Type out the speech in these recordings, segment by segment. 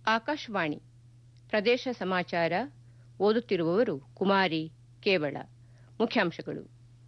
ಆಕಾಶವಾಣಿ ಪ್ರದೇಶ ಸಮಾಚಾರ ಓದುತ್ತಿರುವವರು ಕುಮಾರಿ ಕೇವಳ ಮುಖ್ಯಾಂಶಗಳು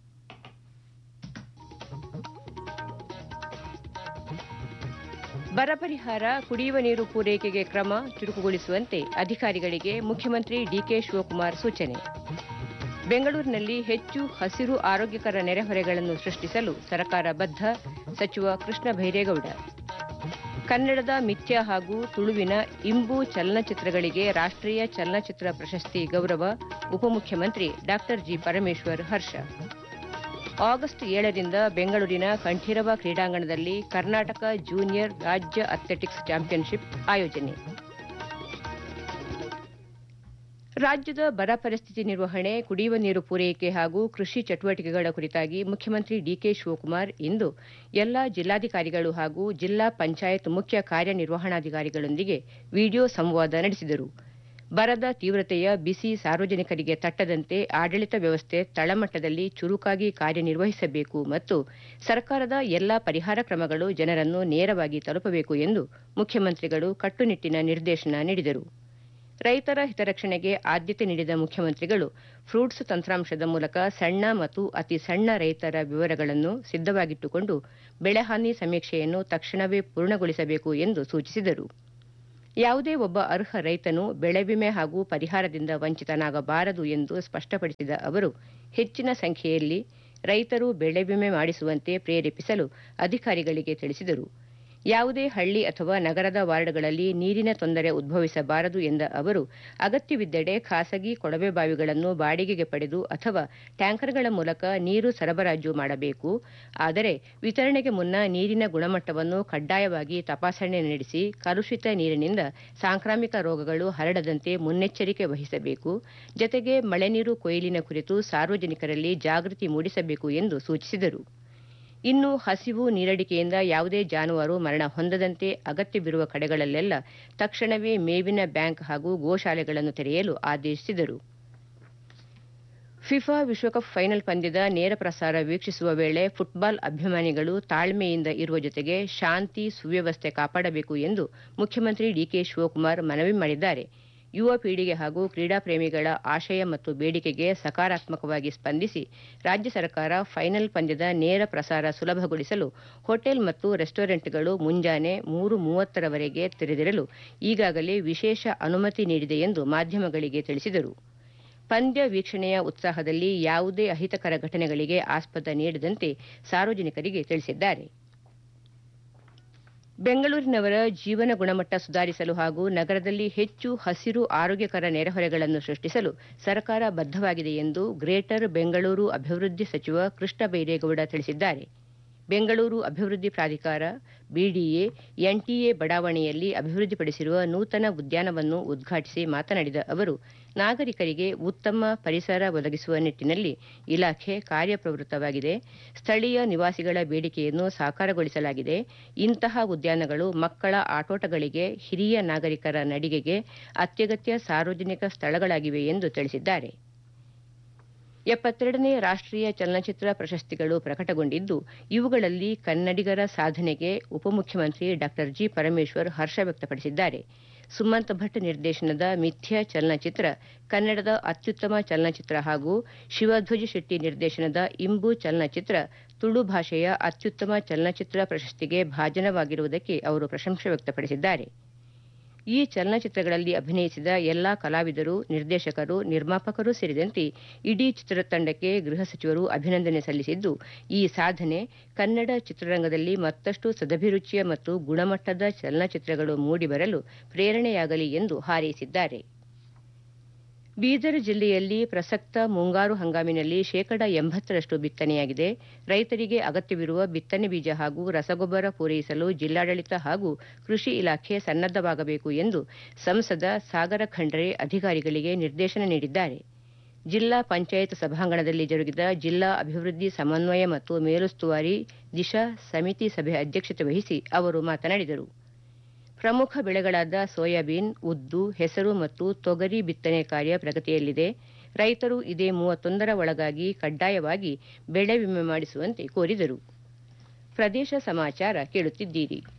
ಬರ ಪರಿಹಾರ ಕುಡಿಯುವ ನೀರು ಪೂರೈಕೆಗೆ ಕ್ರಮ ಚುರುಕುಗೊಳಿಸುವಂತೆ ಅಧಿಕಾರಿಗಳಿಗೆ ಮುಖ್ಯಮಂತ್ರಿ ಡಿಕೆ ಶಿವಕುಮಾರ್ ಸೂಚನೆ ಬೆಂಗಳೂರಿನಲ್ಲಿ ಹೆಚ್ಚು ಹಸಿರು ಆರೋಗ್ಯಕರ ನೆರೆಹೊರೆಗಳನ್ನು ಸೃಷ್ಟಿಸಲು ಸರ್ಕಾರ ಬದ್ಧ ಸಚಿವ ಕೃಷ್ಣ ಭೈರೇಗೌಡ ಕನ್ನಡದ ಮಿಥ್ಯ ಹಾಗೂ ತುಳುವಿನ ಇಂಬು ಚಲನಚಿತ್ರಗಳಿಗೆ ರಾಷ್ಟ್ರೀಯ ಚಲನಚಿತ್ರ ಪ್ರಶಸ್ತಿ ಗೌರವ ಉಪಮುಖ್ಯಮಂತ್ರಿ ಡಾ ಜಿ ಪರಮೇಶ್ವರ್ ಹರ್ಷ ಆಗಸ್ಟ್ ಏಳರಿಂದ ಬೆಂಗಳೂರಿನ ಕಂಠೀರವ ಕ್ರೀಡಾಂಗಣದಲ್ಲಿ ಕರ್ನಾಟಕ ಜೂನಿಯರ್ ರಾಜ್ಯ ಅಥ್ಲೆಟಿಕ್ಸ್ ಚಾಂಪಿಯನ್ಶಿಪ್ ಆಯೋಜನೆ ರಾಜ್ಯದ ಬರ ಪರಿಸ್ಥಿತಿ ನಿರ್ವಹಣೆ ಕುಡಿಯುವ ನೀರು ಪೂರೈಕೆ ಹಾಗೂ ಕೃಷಿ ಚಟುವಟಿಕೆಗಳ ಕುರಿತಾಗಿ ಮುಖ್ಯಮಂತ್ರಿ ಡಿಕೆ ಶಿವಕುಮಾರ್ ಇಂದು ಎಲ್ಲಾ ಜಿಲ್ಲಾಧಿಕಾರಿಗಳು ಹಾಗೂ ಜಿಲ್ಲಾ ಪಂಚಾಯತ್ ಮುಖ್ಯ ಕಾರ್ಯನಿರ್ವಹಣಾಧಿಕಾರಿಗಳೊಂದಿಗೆ ವಿಡಿಯೋ ಸಂವಾದ ನಡೆಸಿದರು ಬರದ ತೀವ್ರತೆಯ ಬಿಸಿ ಸಾರ್ವಜನಿಕರಿಗೆ ತಟ್ಟದಂತೆ ಆಡಳಿತ ವ್ಯವಸ್ಥೆ ತಳಮಟ್ಟದಲ್ಲಿ ಚುರುಕಾಗಿ ಕಾರ್ಯನಿರ್ವಹಿಸಬೇಕು ಮತ್ತು ಸರ್ಕಾರದ ಎಲ್ಲಾ ಪರಿಹಾರ ಕ್ರಮಗಳು ಜನರನ್ನು ನೇರವಾಗಿ ತಲುಪಬೇಕು ಎಂದು ಮುಖ್ಯಮಂತ್ರಿಗಳು ಕಟ್ಟುನಿಟ್ಟಿನ ನಿರ್ದೇಶನ ನೀಡಿದರು ರೈತರ ಹಿತರಕ್ಷಣೆಗೆ ಆದ್ಯತೆ ನೀಡಿದ ಮುಖ್ಯಮಂತ್ರಿಗಳು ಫ್ರೂಟ್ಸ್ ತಂತ್ರಾಂಶದ ಮೂಲಕ ಸಣ್ಣ ಮತ್ತು ಅತಿ ಸಣ್ಣ ರೈತರ ವಿವರಗಳನ್ನು ಸಿದ್ದವಾಗಿಟ್ಟುಕೊಂಡು ಬೆಳೆಹಾನಿ ಸಮೀಕ್ಷೆಯನ್ನು ತಕ್ಷಣವೇ ಪೂರ್ಣಗೊಳಿಸಬೇಕು ಎಂದು ಸೂಚಿಸಿದರು ಯಾವುದೇ ಒಬ್ಬ ಅರ್ಹ ರೈತನು ಬೆಳೆ ವಿಮೆ ಹಾಗೂ ಪರಿಹಾರದಿಂದ ವಂಚಿತನಾಗಬಾರದು ಎಂದು ಸ್ಪಷ್ಟಪಡಿಸಿದ ಅವರು ಹೆಚ್ಚಿನ ಸಂಖ್ಯೆಯಲ್ಲಿ ರೈತರು ಬೆಳೆ ವಿಮೆ ಮಾಡಿಸುವಂತೆ ಪ್ರೇರೇಪಿಸಲು ಅಧಿಕಾರಿಗಳಿಗೆ ತಿಳಿಸಿದರು ಯಾವುದೇ ಹಳ್ಳಿ ಅಥವಾ ನಗರದ ವಾರ್ಡ್ಗಳಲ್ಲಿ ನೀರಿನ ತೊಂದರೆ ಉದ್ಭವಿಸಬಾರದು ಎಂದ ಅವರು ಅಗತ್ಯವಿದ್ದಡೆ ಖಾಸಗಿ ಕೊಳವೆ ಬಾವಿಗಳನ್ನು ಬಾಡಿಗೆಗೆ ಪಡೆದು ಅಥವಾ ಟ್ಯಾಂಕರ್ಗಳ ಮೂಲಕ ನೀರು ಸರಬರಾಜು ಮಾಡಬೇಕು ಆದರೆ ವಿತರಣೆಗೆ ಮುನ್ನ ನೀರಿನ ಗುಣಮಟ್ಟವನ್ನು ಕಡ್ಡಾಯವಾಗಿ ತಪಾಸಣೆ ನಡೆಸಿ ಕಲುಷಿತ ನೀರಿನಿಂದ ಸಾಂಕ್ರಾಮಿಕ ರೋಗಗಳು ಹರಡದಂತೆ ಮುನ್ನೆಚ್ಚರಿಕೆ ವಹಿಸಬೇಕು ಜತೆಗೆ ಮಳೆ ನೀರು ಕೊಯ್ಲಿನ ಕುರಿತು ಸಾರ್ವಜನಿಕರಲ್ಲಿ ಜಾಗೃತಿ ಮೂಡಿಸಬೇಕು ಎಂದು ಸೂಚಿಸಿದರು ಇನ್ನು ಹಸಿವು ನೀರಡಿಕೆಯಿಂದ ಯಾವುದೇ ಜಾನುವಾರು ಮರಣ ಹೊಂದದಂತೆ ಅಗತ್ಯವಿರುವ ಕಡೆಗಳಲ್ಲೆಲ್ಲ ತಕ್ಷಣವೇ ಮೇವಿನ ಬ್ಯಾಂಕ್ ಹಾಗೂ ಗೋಶಾಲೆಗಳನ್ನು ತೆರೆಯಲು ಆದೇಶಿಸಿದರು ಫಿಫಾ ವಿಶ್ವಕಪ್ ಫೈನಲ್ ಪಂದ್ಯದ ನೇರ ಪ್ರಸಾರ ವೀಕ್ಷಿಸುವ ವೇಳೆ ಫುಟ್ಬಾಲ್ ಅಭಿಮಾನಿಗಳು ತಾಳ್ಮೆಯಿಂದ ಇರುವ ಜೊತೆಗೆ ಶಾಂತಿ ಸುವ್ಯವಸ್ಥೆ ಕಾಪಾಡಬೇಕು ಎಂದು ಮುಖ್ಯಮಂತ್ರಿ ಡಿಕೆ ಶಿವಕುಮಾರ್ ಮನವಿ ಮಾಡಿದ್ದಾರೆ ಯುವ ಪೀಳಿಗೆ ಹಾಗೂ ಕ್ರೀಡಾ ಪ್ರೇಮಿಗಳ ಆಶಯ ಮತ್ತು ಬೇಡಿಕೆಗೆ ಸಕಾರಾತ್ಮಕವಾಗಿ ಸ್ಪಂದಿಸಿ ರಾಜ್ಯ ಸರ್ಕಾರ ಫೈನಲ್ ಪಂದ್ಯದ ನೇರ ಪ್ರಸಾರ ಸುಲಭಗೊಳಿಸಲು ಹೋಟೆಲ್ ಮತ್ತು ರೆಸ್ಟೋರೆಂಟ್ಗಳು ಮುಂಜಾನೆ ಮೂರು ಮೂವತ್ತರವರೆಗೆ ತೆರೆದಿರಲು ಈಗಾಗಲೇ ವಿಶೇಷ ಅನುಮತಿ ನೀಡಿದೆ ಎಂದು ಮಾಧ್ಯಮಗಳಿಗೆ ತಿಳಿಸಿದರು ಪಂದ್ಯ ವೀಕ್ಷಣೆಯ ಉತ್ಸಾಹದಲ್ಲಿ ಯಾವುದೇ ಅಹಿತಕರ ಘಟನೆಗಳಿಗೆ ಆಸ್ಪದ ನೀಡದಂತೆ ಸಾರ್ವಜನಿಕರಿಗೆ ತಿಳಿಸಿದ್ದಾರೆ ಬೆಂಗಳೂರಿನವರ ಜೀವನ ಗುಣಮಟ್ಟ ಸುಧಾರಿಸಲು ಹಾಗೂ ನಗರದಲ್ಲಿ ಹೆಚ್ಚು ಹಸಿರು ಆರೋಗ್ಯಕರ ನೆರೆಹೊರೆಗಳನ್ನು ಸೃಷ್ಟಿಸಲು ಸರ್ಕಾರ ಬದ್ಧವಾಗಿದೆ ಎಂದು ಗ್ರೇಟರ್ ಬೆಂಗಳೂರು ಅಭಿವೃದ್ಧಿ ಸಚಿವ ಕೃಷ್ಣ ಬೈರೇಗೌಡ ತಿಳಿಸಿದ್ದಾರೆ ಬೆಂಗಳೂರು ಅಭಿವೃದ್ಧಿ ಪ್ರಾಧಿಕಾರ ಬಿಡಿಎ ಎನ್ಟಿಎ ಬಡಾವಣೆಯಲ್ಲಿ ಅಭಿವೃದ್ಧಿಪಡಿಸಿರುವ ನೂತನ ಉದ್ಯಾನವನ್ನು ಉದ್ಘಾಟಿಸಿ ಮಾತನಾಡಿದ ಅವರು ನಾಗರಿಕರಿಗೆ ಉತ್ತಮ ಪರಿಸರ ಒದಗಿಸುವ ನಿಟ್ಟಿನಲ್ಲಿ ಇಲಾಖೆ ಕಾರ್ಯಪ್ರವೃತ್ತವಾಗಿದೆ ಸ್ಥಳೀಯ ನಿವಾಸಿಗಳ ಬೇಡಿಕೆಯನ್ನು ಸಾಕಾರಗೊಳಿಸಲಾಗಿದೆ ಇಂತಹ ಉದ್ಯಾನಗಳು ಮಕ್ಕಳ ಆಟೋಟಗಳಿಗೆ ಹಿರಿಯ ನಾಗರಿಕರ ನಡಿಗೆಗೆ ಅತ್ಯಗತ್ಯ ಸಾರ್ವಜನಿಕ ಸ್ಥಳಗಳಾಗಿವೆ ಎಂದು ತಿಳಿಸಿದ್ದಾರೆ ಎಪ್ಪತ್ತೆರಡನೇ ರಾಷ್ಟ್ರೀಯ ಚಲನಚಿತ್ರ ಪ್ರಶಸ್ತಿಗಳು ಪ್ರಕಟಗೊಂಡಿದ್ದು ಇವುಗಳಲ್ಲಿ ಕನ್ನಡಿಗರ ಸಾಧನೆಗೆ ಉಪಮುಖ್ಯಮಂತ್ರಿ ಡಾ ಜಿ ಪರಮೇಶ್ವರ್ ಹರ್ಷ ವ್ಯಕ್ತಪಡಿಸಿದ್ದಾರೆ ಸುಮಂತ್ ಭಟ್ ನಿರ್ದೇಶನದ ಮಿಥ್ಯ ಚಲನಚಿತ್ರ ಕನ್ನಡದ ಅತ್ಯುತ್ತಮ ಚಲನಚಿತ್ರ ಹಾಗೂ ಶಿವಧ್ವಜ್ ಶೆಟ್ಟಿ ನಿರ್ದೇಶನದ ಇಂಬು ಚಲನಚಿತ್ರ ತುಳು ಭಾಷೆಯ ಅತ್ಯುತ್ತಮ ಚಲನಚಿತ್ರ ಪ್ರಶಸ್ತಿಗೆ ಭಾಜನವಾಗಿರುವುದಕ್ಕೆ ಅವರು ಪ್ರಶಂಸೆ ವ್ಯಕ್ತಪಡಿಸಿದ್ದಾರೆ ಈ ಚಲನಚಿತ್ರಗಳಲ್ಲಿ ಅಭಿನಯಿಸಿದ ಎಲ್ಲಾ ಕಲಾವಿದರು ನಿರ್ದೇಶಕರು ನಿರ್ಮಾಪಕರು ಸೇರಿದಂತೆ ಇಡೀ ಚಿತ್ರತಂಡಕ್ಕೆ ಗೃಹ ಸಚಿವರು ಅಭಿನಂದನೆ ಸಲ್ಲಿಸಿದ್ದು ಈ ಸಾಧನೆ ಕನ್ನಡ ಚಿತ್ರರಂಗದಲ್ಲಿ ಮತ್ತಷ್ಟು ಸದಭಿರುಚಿಯ ಮತ್ತು ಗುಣಮಟ್ಟದ ಚಲನಚಿತ್ರಗಳು ಮೂಡಿಬರಲು ಪ್ರೇರಣೆಯಾಗಲಿ ಎಂದು ಹಾರೈಸಿದ್ದಾರೆ ಬೀದರ್ ಜಿಲ್ಲೆಯಲ್ಲಿ ಪ್ರಸಕ್ತ ಮುಂಗಾರು ಹಂಗಾಮಿನಲ್ಲಿ ಶೇಕಡ ಎಂಬತ್ತರಷ್ಟು ಬಿತ್ತನೆಯಾಗಿದೆ ರೈತರಿಗೆ ಅಗತ್ಯವಿರುವ ಬಿತ್ತನೆ ಬೀಜ ಹಾಗೂ ರಸಗೊಬ್ಬರ ಪೂರೈಸಲು ಜಿಲ್ಲಾಡಳಿತ ಹಾಗೂ ಕೃಷಿ ಇಲಾಖೆ ಸನ್ನದ್ದವಾಗಬೇಕು ಎಂದು ಸಂಸದ ಸಾಗರ ಖಂಡ್ರೆ ಅಧಿಕಾರಿಗಳಿಗೆ ನಿರ್ದೇಶನ ನೀಡಿದ್ದಾರೆ ಜಿಲ್ಲಾ ಪಂಚಾಯತ್ ಸಭಾಂಗಣದಲ್ಲಿ ಜರುಗಿದ ಜಿಲ್ಲಾ ಅಭಿವೃದ್ಧಿ ಸಮನ್ವಯ ಮತ್ತು ಮೇಲುಸ್ತುವಾರಿ ದಿಶಾ ಸಮಿತಿ ಸಭೆ ಅಧ್ಯಕ್ಷತೆ ವಹಿಸಿ ಅವರು ಮಾತನಾಡಿದರು ಪ್ರಮುಖ ಬೆಳೆಗಳಾದ ಸೋಯಾಬೀನ್ ಉದ್ದು ಹೆಸರು ಮತ್ತು ತೊಗರಿ ಬಿತ್ತನೆ ಕಾರ್ಯ ಪ್ರಗತಿಯಲ್ಲಿದೆ ರೈತರು ಇದೇ ಮೂವತ್ತೊಂದರ ಒಳಗಾಗಿ ಕಡ್ಡಾಯವಾಗಿ ಬೆಳೆ ವಿಮೆ ಮಾಡಿಸುವಂತೆ ಕೋರಿದರು ಪ್ರದೇಶ ಸಮಾಚಾರ ಕೇಳುತ್ತಿದ್ದೀರಿ